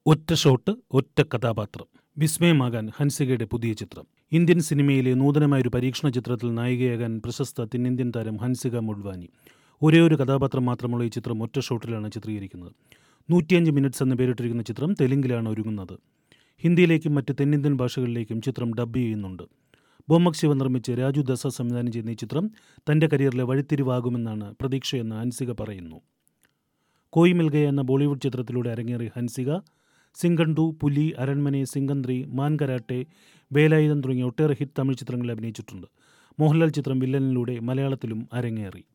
ഒറ്റ ഷോട്ട് ഒറ്റ കഥാപാത്രം വിസ്മയമാകാൻ ഹൻസികയുടെ പുതിയ ചിത്രം ഇന്ത്യൻ സിനിമയിലെ നൂതനമായൊരു പരീക്ഷണ ചിത്രത്തിൽ നായികയാകാൻ പ്രശസ്ത തെന്നിന്ത്യൻ താരം ഹൻസിക മുഡ്വാനി ഒരേ ഒരു കഥാപാത്രം മാത്രമുള്ള ഈ ചിത്രം ഒറ്റ ഷോട്ടിലാണ് ചിത്രീകരിക്കുന്നത് നൂറ്റിയഞ്ച് മിനിറ്റ്സ് എന്ന് പേരിട്ടിരിക്കുന്ന ചിത്രം തെലുങ്കിലാണ് ഒരുങ്ങുന്നത് ഹിന്ദിയിലേക്കും മറ്റ് തെന്നിന്ത്യൻ ഭാഷകളിലേക്കും ചിത്രം ഡബ് ചെയ്യുന്നുണ്ട് ബൊമ്മക് ശിവ നിർമ്മിച്ച് രാജു ദസ സംവിധാനം ചെയ്യുന്ന ഈ ചിത്രം തന്റെ കരിയറിലെ വഴിത്തിരിവാകുമെന്നാണ് പ്രതീക്ഷയെന്ന് ഹൻസിക പറയുന്നു കോയി മിൽഗയ എന്ന ബോളിവുഡ് ചിത്രത്തിലൂടെ അരങ്ങേറിയ ഹൻസിക സിംഗണ്ടു പുലി അരൺമനെ സിംഗന്ത്രി മാൻ കരാട്ടെ വേലായുധം തുടങ്ങിയ ഒട്ടേറെ ഹിറ്റ് തമിഴ് ചിത്രങ്ങളിൽ അഭിനയിച്ചിട്ടുണ്ട് മോഹൻലാൽ ചിത്രം വില്ലനിലൂടെ മലയാളത്തിലും അരങ്ങേറി